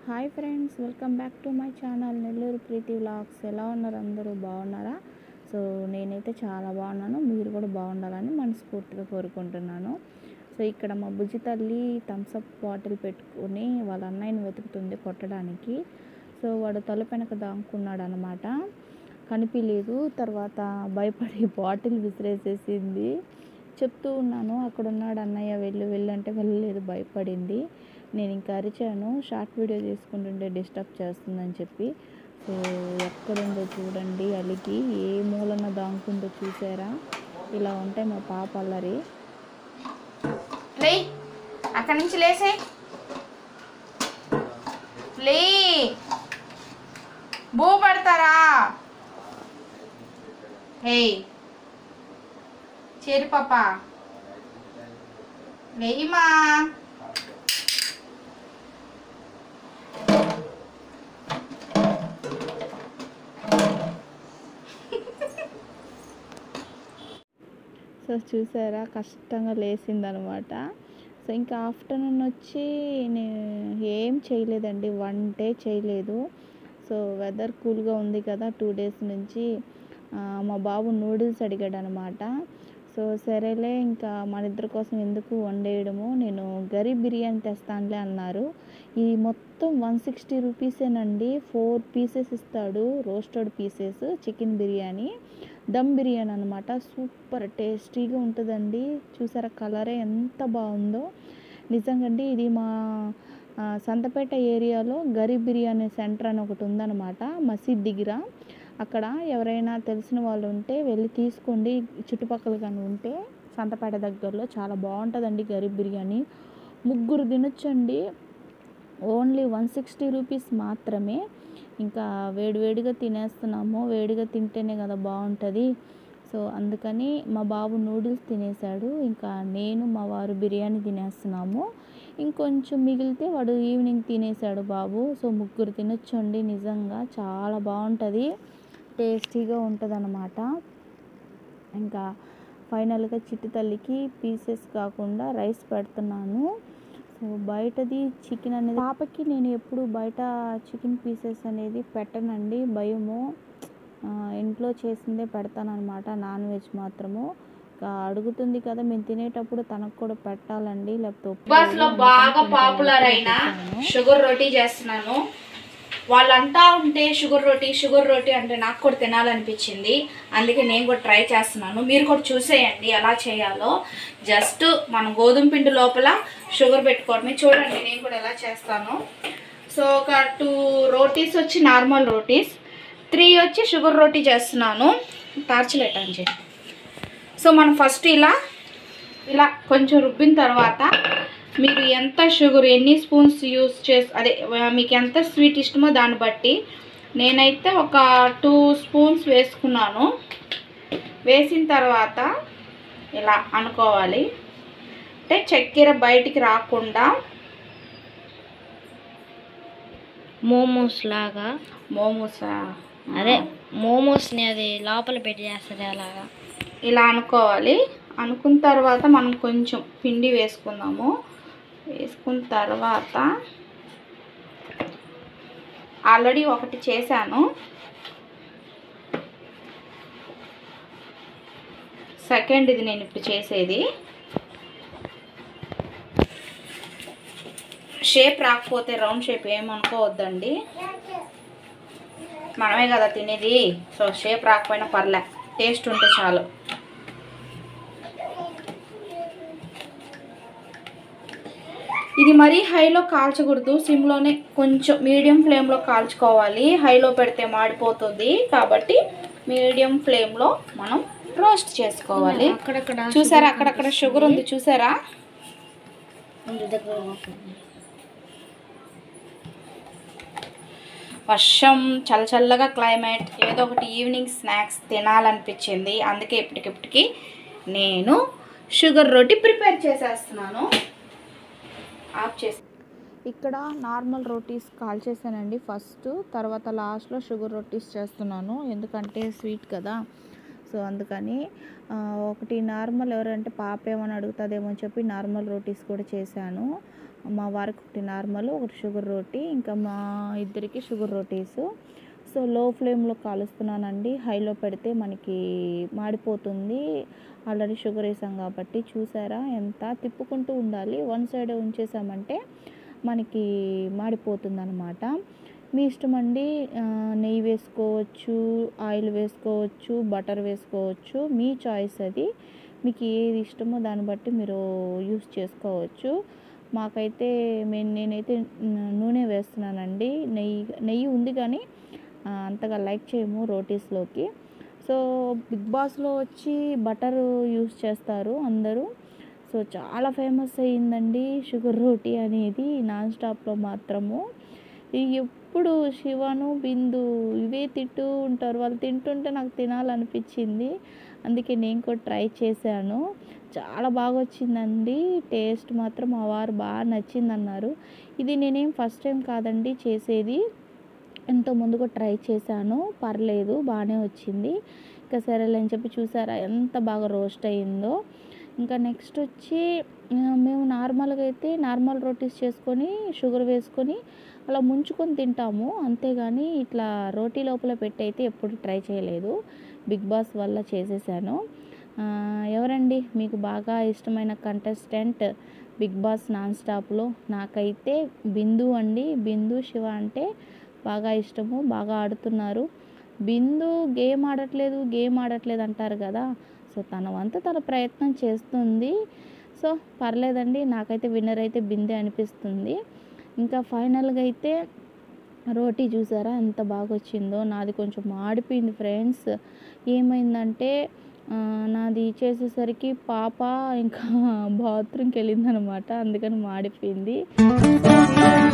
Hi friends welcome back to my channel Nellore Preethi vlogs ఎలా ఉన్నారు అందరూ బాగున్నారా సో నేనైతే చాలా బాగున్నాను మీరు కూడా బాగుండాలని మనస్ఫూర్తిగా కోరుకుంటున్నాను సో ఇక్కడ మా బుజ్జి తల్లి థమ్స్అప్ బాటిల్ పెట్టుకొని వాళ్ళ అన్నయ్యని వెతుకుతుంది కొట్టడానికి సో వాడు తలుపు వెనక దాక్కున్నాడు అనమాట కనిపించలేదు తర్వాత భయపడి బాటిల్ విసిరేసేసింది చెప్తూ ఉన్నాను అక్కడ ఉన్నాడు అన్నయ్య వెళ్ళు వెళ్ళు అంటే వెళ్ళలేదు భయపడింది నేను ఇంకా అరిచాను షార్ట్ వీడియో చేసుకుంటుంటే డిస్టర్బ్ చేస్తుందని చెప్పి సో ఎక్కడుందో చూడండి అలిగి ఏ మూలన దాంకుందో చూసారా ఇలా ఉంటాయి మా పాప అల్లరి లే అక్కడి నుంచి లేసే లే బూ పడతారా హే చేరు పాప లేయమా సో చూసారా కష్టంగా లేచిందనమాట సో ఇంకా ఆఫ్టర్నూన్ వచ్చి నేను ఏం చేయలేదండి వంటే చేయలేదు సో వెదర్ కూల్గా ఉంది కదా టూ డేస్ నుంచి ఆ, మా బాబు నూడిల్స్ అడిగాడు అనమాట సో సరేలే ఇంకా మన ఇద్దరి కోసం ఎందుకు వండేయడము నేను గరీ బిర్యానీ తెస్తానులే అన్నారు ఈ మొత్తం వన్ సిక్స్టీ రూపీసేనండి ఫోర్ పీసెస్ ఇస్తాడు roasted pieces chicken biryani dum biryani అనమాట సూపర్ టేస్టీగా ఉంటుందండి చూసారా కలరే ఎంత బాగుందో నిజంగా అండి ఇది మా ఆ, సంతపేట ఏరియాలో గరీబ్ బిర్యానీ సెంటర్ అని ఒకటి ఉందన్నమాట మసీద్ దగ్గర అక్కడ ఎవరైనా తెలిసిన వాళ్ళు ఉంటే వెళ్ళి తీసుకోండి చుట్టుపక్కల కానీ ఉంటే సంతపేట దగ్గరలో చాలా బాగుంటుందండి గరీబ్ బిర్యానీ ముగ్గురు తినొచ్చండి ఓన్లీ వన్ సిక్స్టీ రూపీస్ మాత్రమే ఇంకా వేడివేడిగా తినేస్తున్నాము వేడిగా తింటేనే కదా బాగుంటుంది సో అందుకని మా బాబు నూడిల్స్ తినేసాడు ఇంకా నేను మా వారు బిర్యానీ తినేస్తున్నాము ఇంకొంచెం మిగిలితే వాడు ఈవినింగ్ తినేసాడు బాబు సో ముగ్గురు తినొచ్చండి నిజంగా చాలా బాగుంటుంది టేస్టీగా ఉంటుంది ఇంకా ఫైనల్గా చిట్టి తల్లికి పీసెస్ కాకుండా రైస్ పెడుతున్నాను సో బయటది చికెన్ అనేది పాపకి నేను ఎప్పుడు బయట చికెన్ పీసెస్ అనేది పెట్టనండి భయము ఆ, ఇంట్లో చేసిందే పెడతానమాట నాన్ వెజ్ మాత్రము ఇంకా అడుగుతుంది కదా మేము తినేటప్పుడు తనకు కూడా పెట్టాలండి లేకపోతే ఒప్పుకోదు. బస్ లో అందుకని బాగా కొంచెం పాపులర్ ఎక్కువ అయిన చేశాను. షుగర్ రోటీ చేస్తున్నాను వాళ్ళు అంటా ఉంటే షుగర్ రోటీ షుగర్ రోటీ అంటే నాకు కూడా తినాలనిపించింది అందుకే నేను కూడా ట్రై చేస్తున్నాను మీరు కూడా చూసేయండి ఎలా చేయాలో జస్ట్ మనం గోధుమ పిండి లోపల షుగర్ పెట్టుకోవడమే చూడండి నేను కూడా ఎలా చేస్తాను సో ఒక టూ రోటీస్ వచ్చి నార్మల్ రోటీస్ త్రీ వచ్చి షుగర్ రోటీ చేస్తున్నాను టార్చలెట్ అని చెప్పి సో మనం ఫస్ట్ ఇలా ఇలా కొంచెం రుబ్బిన తర్వాత మీరు ఎంత షుగర్ ఎన్ని స్పూన్స్ యూస్ చేసి అదే ఆ, మీకు ఎంత స్వీట్ ఇష్టమో దాన్ని బట్టి నేనైతే ఒక టూ స్పూన్స్ వేసుకున్నాను వేసిన తర్వాత ఇలా అనుకోవాలి అంటే చక్కెర బయటికి రాకుండా మోమోస్ లాగా మోమోసా అదే మోమోస్ని అది లోపల పెట్టి చేస్తుంది అలాగా ఇలా అనుకోవాలి అనుకున్న తర్వాత మనం కొంచెం పిండి వేసుకుందాము వేసుకున్న తర్వాత ఆల్రెడీ ఒకటి చేశాను సెకండ్ ఇది నేను ఇప్పుడు చేసేది షేప్ రాకపోతే రౌండ్ షేప్ ఏమనుకోవద్దండి మనమే కదా తినేది సో షేప్ రాకపోయినా పర్లే టేస్ట్ ఉంటే చాలు ఇది మరీ హైలో కాల్చకూడదు సిమ్లోనే కొంచెం మీడియం ఫ్లేమ్లో కాల్చుకోవాలి హైలో పెడితే మాడిపోతుంది కాబట్టి మీడియం ఫ్లేమ్లో మనం రోస్ట్ చేసుకోవాలి అక్కడక్కడ చూసారా అక్కడక్కడ షుగర్ ఉంది చూసారా ఉంది దగ్గర పోతుంది. వర్షం చల్ల చల్లగా క్లైమేట్ ఏదో ఒకటి ఈవినింగ్ స్నాక్స్ తినాలనిపించింది అందుకే ఇప్పటికిప్పటికి నేను షుగర్ రోటీ ప్రిపేర్ చేసేస్తున్నాను ఆఫ్ చేసి ఇక్కడ నార్మల్ రోటీస్ కాల్ చేశానండి ఫస్ట్ తర్వాత లాస్ట్లో షుగర్ రోటీస్ చేస్తున్నాను ఎందుకంటే స్వీట్ కదా సో అందుకని ఆ, ఒకటి నార్మల్ ఎవరంటే పాప ఏమని అడుగుతుందేమో అని చెప్పి నార్మల్ రోటీస్ కూడా చేశాను మా వారికి ఒకటి నార్మల్ ఒకటి షుగర్ రోటీ ఇంకా మా ఇద్దరికి షుగర్ రోటీస్ సో లో ఫ్లేమ్లో కాలుస్తున్నానండి హైలో పెడితే మనకి మాడిపోతుంది ఆల్రెడీ షుగర్ వేసాం కాబట్టి చూసారా ఎంత తిప్పుకుంటూ ఉండాలి వన్ సైడ్ ఉంచేసామంటే మనకి మాడిపోతుంది అనమాట మీ ఇష్టం అండి ఆ, నెయ్యి వేసుకోవచ్చు ఆయిల్ వేసుకోవచ్చు బటర్ వేసుకోవచ్చు మీ చాయిస్ అది మీకు ఏది ఇష్టమో దాన్ని బట్టి మీరు యూస్ చేసుకోవచ్చు మాకైతే మేము నేనైతే న- నూనె వేస్తున్నానండి నెయ్యి నెయ్యి ఉంది కానీ ఆ, అంతగా లైక్ చేయము రోటీస్లోకి సో బిగ్ బాస్లో వచ్చి బటర్ యూస్ చేస్తారు అందరూ సో చాలా ఫేమస్ అయ్యిందండి షుగర్ రోటీ అనేది నాన్ స్టాప్లో మాత్రము ఈ ఎప్పుడు శివను బిందు ఇవే తింటూ ఉంటారు వాళ్ళు తింటుంటే నాకు తినాలనిపించింది అందుకే నేను కూడా ట్రై చేశాను చాలా బాగా వచ్చిందండి టేస్ట్ మాత్రం మా వారు బాగా నచ్చిందన్నారు ఇది నేనేం ఫస్ట్ టైం కాదండి చేసేది ఎంతో ముందు కూడా ట్రై చేశాను పర్లేదు బాగానే వచ్చింది ఇంకా సరేలే అని చెప్పి చూసారా ఎంత బాగా రోస్ట్ అయ్యిందో ఇంకా నెక్స్ట్ వచ్చి ఆ, మేము నార్మల్గా అయితే నార్మల్ రోటీస్ చేసుకొని షుగర్ వేసుకొని అలా ముంచుకొని తింటాము అంతేగాని ఇట్లా రోటీ లోపల పెట్టి అయితే ఎప్పుడు ట్రై చేయలేదు బిగ్ బాస్ వల్ల చేసేసాను ఆ, ఎవరండి మీకు బాగా ఇష్టమైన కంటెస్టెంట్ బిగ్ బాస్ నాన్ స్టాప్లో నాకైతే బిందు అండి బిందు శివ అంటే బాగా ఇష్టము బాగా ఆడుతున్నారు బిందు గేమ్ ఆడట్లేదు గేమ్ ఆడట్లేదు అంటారు కదా సో తన వంతు తన ప్రయత్నం చేస్తుంది సో పర్లేదండి నాకైతే విన్నర్ అయితే బిందే అనిపిస్తుంది ఇంకా ఫైనల్గా అయితే రోటీ చూసారా ఎంత బాగా వచ్చిందో నాది కొంచెం మాడిపోయింది ఫ్రెండ్స్ ఏమైందంటే ఆ, నాది చేసేసరికి పాప ఇంకా బాత్రూమ్కి వెళ్ళిందనమాట అందుకని మాడిపోయింది